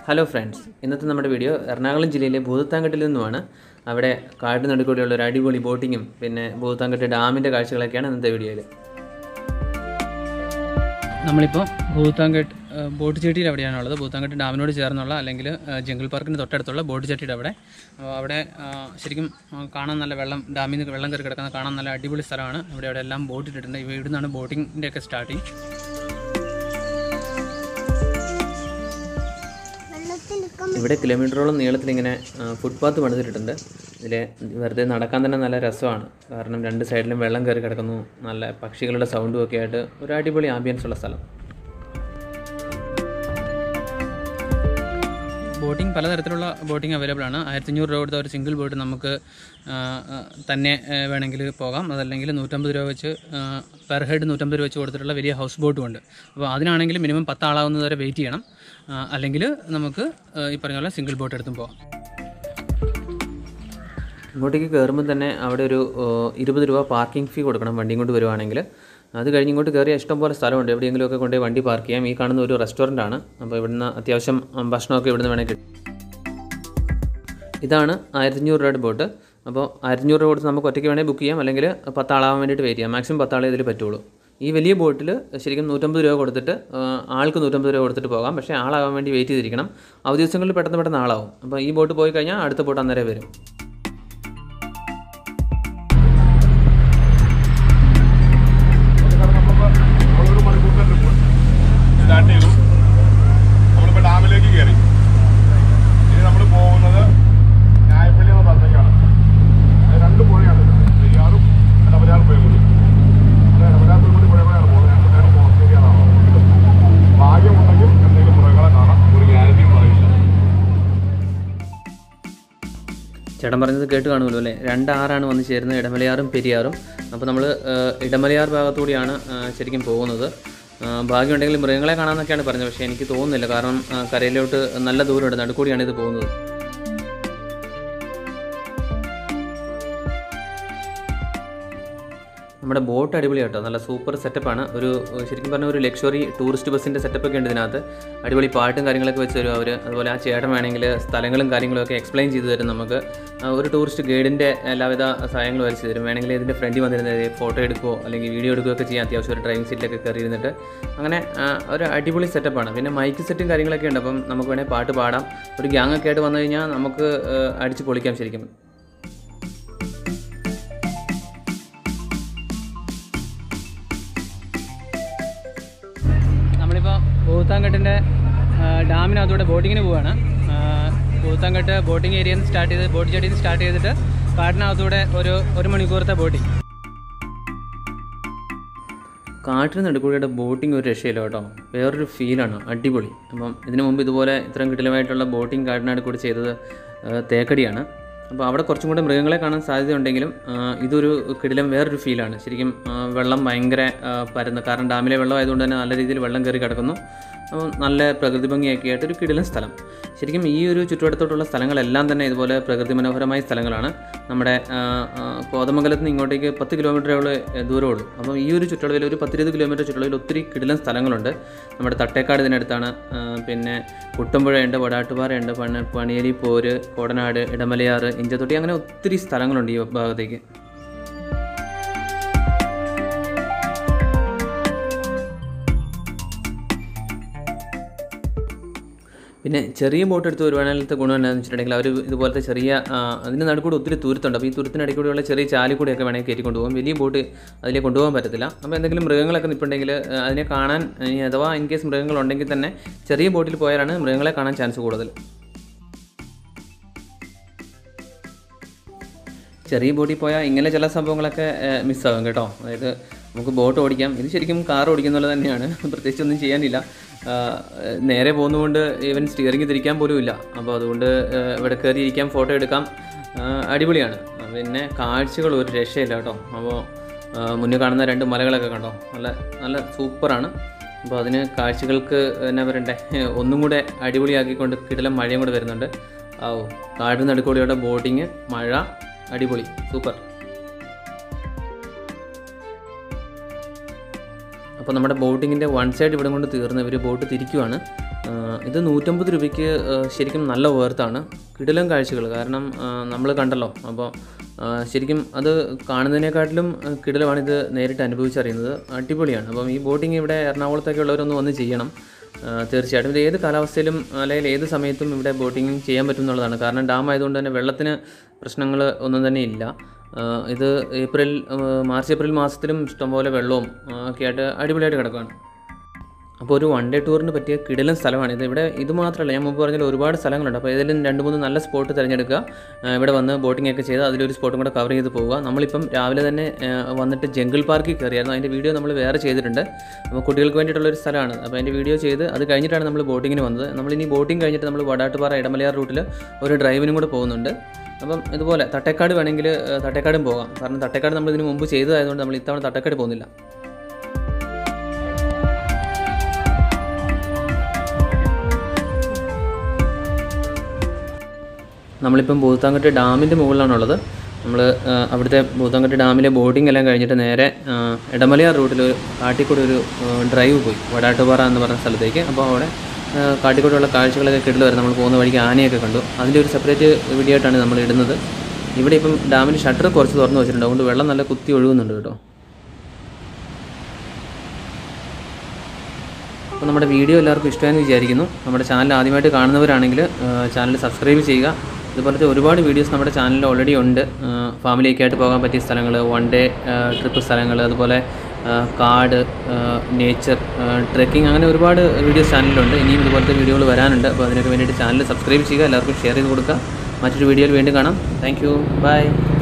hello friends ഇന്നത്തെ നമ്മുടെ video Ernakulam ജില്ലയിലെ ഭൂതത്താങ്കട്ടിൽ നിന്നുമാണ് അവിടെ കാടിന് നടുക്കൂടെയുള്ള ഒരു അടിപൊളി ബോട്ടിങ്ങും പിന്നെ ഭൂതത്താങ്കട്ട് ഡാമിൻ്റെ കാഴ്ചകളൊക്കെയാണ് ഇന്നത്തെ വീഡിയോയിൽ നമ്മളിപ്പോൾ ഭൂത്താങ്കട്ട് ബോട്ട് ചെട്ടിയുടെ അവിടെയാണുള്ളത് ഭൂത്താങ്കട്ട് ഡാമിനോട് ചേർന്നുള്ള അല്ലെങ്കിൽ ജംഗിൾ പാർക്കിന് തൊട്ടടുത്തുള്ള ബോട്ട് ചെട്ടിയുടെ അവിടെ അപ്പോൾ അവിടെ ആ, ശരിക്കും ആ, കാണാൻ നല്ല വെള്ളം ഡാമിൽ നിന്ന് വെള്ളം കയറി കിടക്കുന്ന കാണാൻ നല്ല അടിപൊളി സ്ഥലമാണ് ഇവിടെ അവിടെ എല്ലാം ബോട്ട് ഇട്ടിട്ടുണ്ട് ഇവ ഇവിടുന്നാണ് ബോട്ടിങ്ങിൻ്റെ ഒക്കെ സ്റ്റാർട്ടിങ് ഇവിടെ കിലോമീറ്ററോളം നീളത്തിൽ ഇങ്ങനെ ഫുട്പാത്ത് പണിതിട്ടുണ്ട് ഇതിൽ വെറുതെ നടക്കാൻ തന്നെ നല്ല രസമാണ് കാരണം രണ്ട് സൈഡിലും വെള്ളം കയറി കിടക്കുന്നു നല്ല പക്ഷികളുടെ സൗണ്ടും ഒക്കെ ആയിട്ട് ഒരു അടിപൊളി ആംബിയൻസ് ഉള്ള സ്ഥലം ബോട്ടിംഗ് പലതരത്തിലുള്ള ബോട്ടിംഗ് അവൈലബിൾ ആണ് ആയിരത്തി അഞ്ഞൂറ് രൂപ കൊടുത്ത ഒരു സിംഗിൾ ബോട്ട് നമുക്ക് ആ, ആ, തന്നെ ആ, വേണമെങ്കിൽ പോകാം അതല്ലെങ്കിൽ നൂറ്റമ്പത് രൂപ വെച്ച് പെർ ഹെഡ് നൂറ്റമ്പത് രൂപ വെച്ച് കൊടുത്തിട്ടുള്ള വലിയ ഹൗസ് ബോട്ടും ഉണ്ട് അപ്പോൾ അതിനാണെങ്കിൽ മിനിമം പത്ത് ആളാവുന്നത് വരെ വെയിറ്റ് ചെയ്യണം ആ, അല്ലെങ്കിൽ നമുക്ക് ആ, ഈ പറഞ്ഞ പോലെ സിംഗിൾ ബോട്ട് എടുത്തും പോകാം ഇങ്ങോട്ടേക്ക് കയറുമ്പോൾ തന്നെ അവിടെ ഒരു ഓ, ഇരുപത് രൂപ പാർക്കിംഗ് ഫീ കൊടുക്കണം വണ്ടിയും കൊണ്ട് വരുവാണെങ്കിൽ അത് കഴിഞ്ഞ് ഇങ്ങോട്ട് കയറിയ ഇഷ്ടംപോലെ സ്ഥലമുണ്ട് എവിടെയെങ്കിലുമൊക്കെ കൊണ്ടുപോയി വണ്ടി പാർക്ക് ചെയ്യാം ഈ കാണുന്ന ഒരു റെസ്റ്റോറൻ്റ് ആണ് അപ്പോൾ ഇവിടുന്ന് അത്യാവശ്യം ഉം, ഭക്ഷണമൊക്കെ ഇവിടുന്ന് വേണമെങ്കിൽ കിട്ടും ഇതാണ് ആയിരത്തഞ്ഞൂറ് രൂപയുടെ ബോട്ട് അപ്പോൾ ആയിരത്തഞ്ഞൂറ് രൂപ കൊടുത്ത് നമുക്ക് ഒറ്റയ്ക്ക് വേണമെങ്കിൽ ബുക്ക് ചെയ്യാം അല്ലെങ്കിൽ പത്താളാവാൻ വേണ്ടിയിട്ട് വെയിറ്റ് ചെയ്യാം മാക്സിമം പത്താളെ ഇതിൽ പറ്റുള്ളൂ ഈ വലിയ ബോട്ടിൽ ശരിക്കും നൂറ്റമ്പത് രൂപ കൊടുത്തിട്ട് ആ, ആൾക്ക് നൂറ്റമ്പത് രൂപ കൊടുത്തിട്ട് പോകാം പക്ഷേ ആളാവാൻ വേണ്ടി വെയിറ്റ് ചെയ്തിരിക്കണം അവധി ദിവസങ്ങളിൽ പെട്ടെന്ന് പെട്ടെന്ന് ആളാവും അപ്പോൾ ഈ ബോട്ട് പോയി കഴിഞ്ഞാൽ അടുത്ത ബോട്ട് അന്നേരം വരും നമ്മളൊരു മണിക്കൂറിന്റെ ട്രിപ്പ് സ്റ്റാർട്ട് ചെയ്തു നമ്മളിപ്പോൾ ഡാമിലേക്ക് കയറി ഇനി നമ്മൾ പോകുന്നത് ഞായപ്പള്ളി എന്ന സ്ഥലത്തേക്കാണ് അത് രണ്ട് പുഴയാണ് പെരിയാറും ഇടമലയാർ പുഴ കൂടി അത് ഇടമലയാർ പുഴ കൂടി പുഴ കൂടെയാണ് പോകുന്നത് രണ്ട് നേരം പോർച്ചുഗലാണ് ഭാഗ്യമുണ്ടെങ്കിൽ എന്തെങ്കിലും മൃഗങ്ങളെ കാണാം ഒരു ഗ്യാരണ്ടിയും പറയില്ല ചേട്ടൻ പറഞ്ഞത് കേട്ട് കാണുമല്ലോ അല്ലേ രണ്ടാറാണ് വന്ന് ചേരുന്നത് ഇടമലയാറും പെരിയാറും അപ്പോൾ നമ്മൾ ഇടമലയാർ ഭാഗത്തുകൂടിയാണ് ആ, ശരിക്കും പോകുന്നത് ആ, ഭാഗ്യമുണ്ടെങ്കിൽ മൃഗങ്ങളെ കാണാമെന്നൊക്കെയാണ് പറഞ്ഞത് പക്ഷേ എനിക്ക് തോന്നുന്നില്ല കാരണം ആ, കരയിലോട്ട് നല്ല ദൂരമുണ്ട് നടുക്കൂടിയാണ് ഇത് പോകുന്നത് നമ്മുടെ ബോട്ട് അടിപൊളിയാട്ടോ നല്ല സൂപ്പർ സെറ്റപ്പാണ് ഒരു ശരിക്കും പറഞ്ഞ ഒരു ലക്ഷറി ടൂറിസ്റ്റ് ബസ്സിൻ്റെ സെറ്റപ്പൊക്കെ ഉണ്ട് ഇതിനകത്ത് അടിപൊളി പാട്ടും കാര്യങ്ങളൊക്കെ വെച്ച് തരും അവർ അതുപോലെ ആ ചേട്ടൻ വേണമെങ്കിൽ സ്ഥലങ്ങളും കാര്യങ്ങളും ഒക്കെ എക്സ്പ്ലെയിൻ ചെയ്തു തരും നമുക്ക് ആ, ഒരു ടൂറിസ്റ്റ് ഗൈഡിൻ്റെ എല്ലാവിധ സഹായങ്ങളും വരച്ച് തരും വേണമെങ്കിൽ ഇതിൻ്റെ ഫ്രണ്ടിൽ വന്നിരുന്നത് ഫോട്ടോ എടുക്കുകയോ അല്ലെങ്കിൽ വീഡിയോ എടുക്കുകയൊക്കെ ചെയ്യാം അത്യാവശ്യം ഒരു ഡ്രൈവിംഗ് സീറ്റിലൊക്കെ കയറി ഇരുന്നിട്ട് അങ്ങനെ ആ, ഒരു അടിപൊളി സെറ്റപ്പാണ് പിന്നെ മൈക്ക് സെറ്റും കാര്യങ്ങളൊക്കെ ഉണ്ട് അപ്പം നമുക്ക് വേണമെങ്കിൽ പാട്ട് പാടാം ഒരു ഗ്യാങ് ഒക്കെ ആയിട്ട് വന്നു കഴിഞ്ഞാൽ നമുക്ക് ആ, അടിച്ച് പൊളിക്കാം ശരിക്കും നമ്മളിപ്പോൾ ഭൂത്താങ്കട്ടിൻ്റെ ഡാമിനകത്തൂടെ ബോട്ടിങ്ങിന് പോവാണ് ആ, ഭൂത്താങ്കട്ട് ബോട്ടിംഗ് ഏരിയയിൽ നിന്ന് സ്റ്റാർട്ട് ചെയ്ത് ബോട്ട് ചെടിയിൽ നിന്ന് സ്റ്റാർട്ട് ചെയ്തിട്ട് കാട്ടിനകത്തൂടെ ഒരു ഒരു മണിക്കൂറത്തെ ബോട്ടിംഗ് കാട്ടിന് നടുക്കൂടിയുടെ ബോട്ടിംഗ് ഒരു രക്ഷയില്ല കേട്ടോ വേറൊരു ഫീലാണ് അടിപൊളി അപ്പം ഇതിനു മുമ്പ് ഇതുപോലെ ഇത്രയും കിടിലമായിട്ടുള്ള ബോട്ടിംഗ് കാട്ടിനാട് കൂടി ചെയ്തത് ആ, തേക്കടിയാണ് അപ്പോൾ അവിടെ കുറച്ചും കൂടെ മൃഗങ്ങളെ കാണാൻ സാധ്യതയുണ്ടെങ്കിലും ആ, ഇതൊരു കിടിലം വേറൊരു ഫീലാണ് ശരിക്കും ആ, വെള്ളം ഭയങ്കര ആ, പരന്ന് കാരണം ഡാമിലെ വെള്ളം ആയതുകൊണ്ട് തന്നെ നല്ല രീതിയിൽ വെള്ളം കയറി കിടക്കുന്നു അപ്പം നല്ല പ്രകൃതി ഭംഗിയൊക്കെ ആയിട്ട് ഒരു കിടിലൻ സ്ഥലം ശരിക്കും ഈ ഒരു ചുറ്റുവട്ടത്തോട്ടുള്ള സ്ഥലങ്ങളെല്ലാം തന്നെ ഇതുപോലെ പ്രകൃതി മനോഹരമായ സ്ഥലങ്ങളാണ് നമ്മുടെ ആ, ആ, കോതമംഗലത്ത് നിന്ന് ഇങ്ങോട്ടേക്ക് പത്ത് കിലോമീറ്ററുള്ള ദൂരമേ ഉള്ളൂ അപ്പം ഈ ഒരു ചുറ്റളവിൽ ഒരു പത്തിരുപത് കിലോമീറ്റർ ചുറ്റളവിൽ ഒത്തിരി കിടിലൻ സ്ഥലങ്ങളുണ്ട് നമ്മുടെ തട്ടേക്കാട് ഇതിനടുത്താണ് ആ, പിന്നെ കുട്ടമ്പുഴയുണ്ട് വടാട്ടുപാറയുണ്ട് പണ പണിയേലി പോര് കോടനാട് ഇടമലയാറ് ഇഞ്ചത്തൊട്ടി അങ്ങനെ ഒത്തിരി സ്ഥലങ്ങളുണ്ട് ഈ ഭാഗത്തേക്ക് പിന്നെ ചെറിയ ബോട്ട് എടുത്ത് വരുവാനാലത്തെ ഗുണം എന്താണെന്ന് വെച്ചിട്ടുണ്ടെങ്കിൽ അവർ ഇതുപോലത്തെ ചെറിയ ആ, അതിൻ്റെ നടുക്കൂടെ ഒത്തിരി തുരുത്തുണ്ട് അപ്പോൾ ഈ തുരുത്തിനിടയിൽ കൂടെയുള്ള ചെറിയ ചാലി കൂടെയൊക്കെ വേണമെങ്കിൽ കയറ്റി കൊണ്ടുപോകും വലിയ ബോട്ട് അതിലേക്ക് കൊണ്ടുപോകാൻ പറ്റത്തില്ല അപ്പോൾ എന്തെങ്കിലും മൃഗങ്ങളൊക്കെ നിൽപ്പുണ്ടെങ്കിൽ ആ, അതിനെ കാണാൻ ഇനി അഥവാ ഇൻ കേസ് മൃഗങ്ങളുണ്ടെങ്കിൽ തന്നെ ചെറിയ ബോട്ടിൽ പോയാലാണ് മൃഗങ്ങളെ കാണാൻ ചാൻസ് കൂടുതൽ ചെറിയ ബോട്ടിൽ പോയാൽ ഇങ്ങനെ ചില സംഭവങ്ങളൊക്കെ മിസ്സാകും കേട്ടോ അതായത് നമുക്ക് ബോട്ട് ഓടിക്കാം ഇത് ശരിക്കും കാർ ഓടിക്കുന്ന തന്നെയാണ് പ്രത്യേകിച്ച് ഒന്നും ചെയ്യാനില്ല ആ, നേരെ പോകുന്നതുകൊണ്ട് ഈവൻ സ്റ്റിയറിംഗ് തിരിക്കാൻ പോലും ഇല്ല അപ്പോൾ അതുകൊണ്ട് ആ, ഇവിടെ കയറി ഇരിക്കാം ഫോട്ടോ എടുക്കാം ആ, അടിപൊളിയാണ് ആ, പിന്നെ കാഴ്ചകൾ ഒരു രക്ഷയില്ല കേട്ടോ അപ്പോൾ മുന്നിൽ കാണുന്ന രണ്ട് മലകളൊക്കെ കണ്ടോ നല്ല നല്ല സൂപ്പറാണ് അപ്പോൾ അതിന് കാഴ്ചകൾക്ക് എന്നാ പറയണ്ടേ ഒന്നും കൂടെ അടിപൊളിയാക്കിക്കൊണ്ട് കിടലം മഴയും കൂടെ വരുന്നുണ്ട് ഓ കാടിന് നടുക്കൂടിയുടെ ബോട്ടിങ് മഴ അടിപൊളി സൂപ്പർ അപ്പോൾ നമ്മുടെ ബോട്ടിങ്ങിൻ്റെ വൺ സൈഡ് ഇവിടെ കൊണ്ട് തീർന്ന് ഇവർ ബോട്ട് തിരിക്കുവാണ് ആ, ഇത് നൂറ്റമ്പത് രൂപയ്ക്ക് ആ, ശരിക്കും നല്ല വേർത്താണ് കിടിലം കാഴ്ചകൾ കാരണം നമ്മൾ കണ്ടല്ലോ അപ്പോൾ ആ, ശരിക്കും അത് കാണുന്നതിനെക്കാട്ടിലും ആ, കിടിലമാണ് ഇത് നേരിട്ട് അനുഭവിച്ചറിയുന്നത് അടിപൊളിയാണ് അപ്പം ഈ ബോട്ടിങ് ഇവിടെ എറണാകുളത്തൊക്കെ ഉള്ളവരൊന്ന് വന്ന് ചെയ്യണം ആ, തീർച്ചയായിട്ടും ഇത് ഏത് കാലാവസ്ഥയിലും അല്ലെങ്കിൽ ഏത് സമയത്തും ഇവിടെ ബോട്ടിങ് ചെയ്യാൻ പറ്റും എന്നുള്ളതാണ് കാരണം ഡാം ആയതുകൊണ്ട് തന്നെ വെള്ളത്തിന് പ്രശ്നങ്ങൾ ഒന്നും തന്നെ ഇല്ല ആ, ഇത് ഏപ്രിൽ ആ, മാർച്ച് ഏപ്രിൽ മാസത്തിലും ഇഷ്ടംപോലെ വെള്ളവും ആ, ഒക്കെ ആയിട്ട് അടിപൊളിയായിട്ട് കിടക്കുകയാണ് അപ്പോൾ ഒരു വൺ ഡേ ടൂറിന് പറ്റിയ കിടിലൻ സ്ഥലമാണ് ഇത് ഇവിടെ ഇത് മാത്രമല്ല ഞാൻ മുമ്പ് പറഞ്ഞാൽ ഒരുപാട് സ്ഥലങ്ങളുണ്ട് അപ്പോൾ ഏതെങ്കിലും രണ്ട് മൂന്ന് നല്ല സ്പോട്ട് തിരഞ്ഞെടുക്കുക ആ, ഇവിടെ വന്ന് ബോട്ടിംഗ് ഒക്കെ ചെയ്ത് അതിലൊരു സ്പോട്ടും കൂടെ കവർ ചെയ്ത് പോവുക നമ്മളിപ്പം രാവിലെ തന്നെ ആ, വന്നിട്ട് ജംഗിൾ പാർക്കിൽ കയറിയായിരുന്നു അതിൻ്റെ വീഡിയോ നമ്മൾ വേറെ ചെയ്തിട്ടുണ്ട് അപ്പോൾ കുട്ടികൾക്ക് വേണ്ടിയിട്ടുള്ളൊരു സ്ഥലമാണ് അപ്പോൾ അതിൻ്റെ വീഡിയോ ചെയ്ത് അത് കഴിഞ്ഞിട്ടാണ് നമ്മൾ ബോട്ടിങ്ങിന് വന്നത് നമ്മളിനി ബോട്ടിംഗ് കഴിഞ്ഞിട്ട് നമ്മൾ വടാട്ടുപാറ ഇടമലയാർ റൂട്ടിൽ ഒരു ഡ്രൈവിനും കൂടെ പോകുന്നുണ്ട് അപ്പം ഇതുപോലെ തട്ടേക്കാട് വേണമെങ്കിൽ ആ, തട്ടേക്കാടും പോകാം കാരണം തട്ടേക്കാട് നമ്മൾ ഇതിന് മുമ്പ് ചെയ്തതായതുകൊണ്ട് നമ്മൾ ഇത്തവണ തട്ടേക്കാട് പോകുന്നില്ല നമ്മളിപ്പം ഭൂത്താങ്കട്ട് ഡാമിൻ്റെ മുകളിലാണുള്ളത് നമ്മൾ അവിടുത്തെ ഭൂത്താങ്കട്ട് ഡാമിലെ ബോട്ടിംഗ് എല്ലാം കഴിഞ്ഞിട്ട് നേരെ ആ, ഇടമലയാർ റൂട്ടിൽ ഒരു കാട്ടിക്കൂടി ഒരു ആ, ഡ്രൈവ് പോയി വടാട്ടുപാറ എന്ന് പറഞ്ഞ സ്ഥലത്തേക്ക് അപ്പോൾ അവിടെ ആ, കാട്ടിക്കൂടിയുള്ള കാഴ്ചകളൊക്കെ കിടൽ വരെ നമ്മൾ പോകുന്ന വഴിക്ക് ആനയൊക്കെ കണ്ടു അതിൻ്റെ ഒരു സെപ്പറേറ്റ് വീഡിയോ ആയിട്ടാണ് നമ്മൾ ഇടുന്നത് ഇവിടെ ഇപ്പം ഡാമിൻ്റെ ഷട്ടർ കുറച്ച് തുറന്ന് വെച്ചിട്ടുണ്ട് അതുകൊണ്ട് വെള്ളം നല്ല കുത്തി ഒഴുകുന്നുണ്ട് കേട്ടോ അപ്പോൾ നമ്മുടെ വീഡിയോ എല്ലാവർക്കും ഇഷ്ടമായെന്ന് വിചാരിക്കുന്നു നമ്മുടെ ചാനൽ ആദ്യമായിട്ട് കാണുന്നവരാണെങ്കിൽ ചാനൽ സബ്സ്ക്രൈബ് ചെയ്യുക ഇതുപോലത്തെ ഒരുപാട് വീഡിയോസ് നമ്മുടെ ചാനലിൽ ഓൾറെഡി ഉണ്ട് ഫാമിലിയൊക്കെ ആയിട്ട് പോകാൻ പറ്റിയ സ്ഥലങ്ങൾ വൺ ഡേ ട്രിപ്പ് സ്ഥലങ്ങൾ അതുപോലെ ആ, കാട് നേച്ചർ ട്രെക്കിംഗ് അങ്ങനെ ഒരുപാട് വീഡിയോസ് ചാനലിലുണ്ട് ഇനിയും ഇതുപോലത്തെ വീഡിയോകൾ വരാനുണ്ട് അപ്പോൾ അതിനൊക്കെ വേണ്ടിയിട്ട് ചാനൽ സബ്സ്ക്രൈബ് ചെയ്യുക എല്ലാവർക്കും ഷെയർ ചെയ്ത് കൊടുക്കുക മറ്റൊരു വീഡിയോയിൽ വീണ്ടും കാണാം താങ്ക് യു ബൈ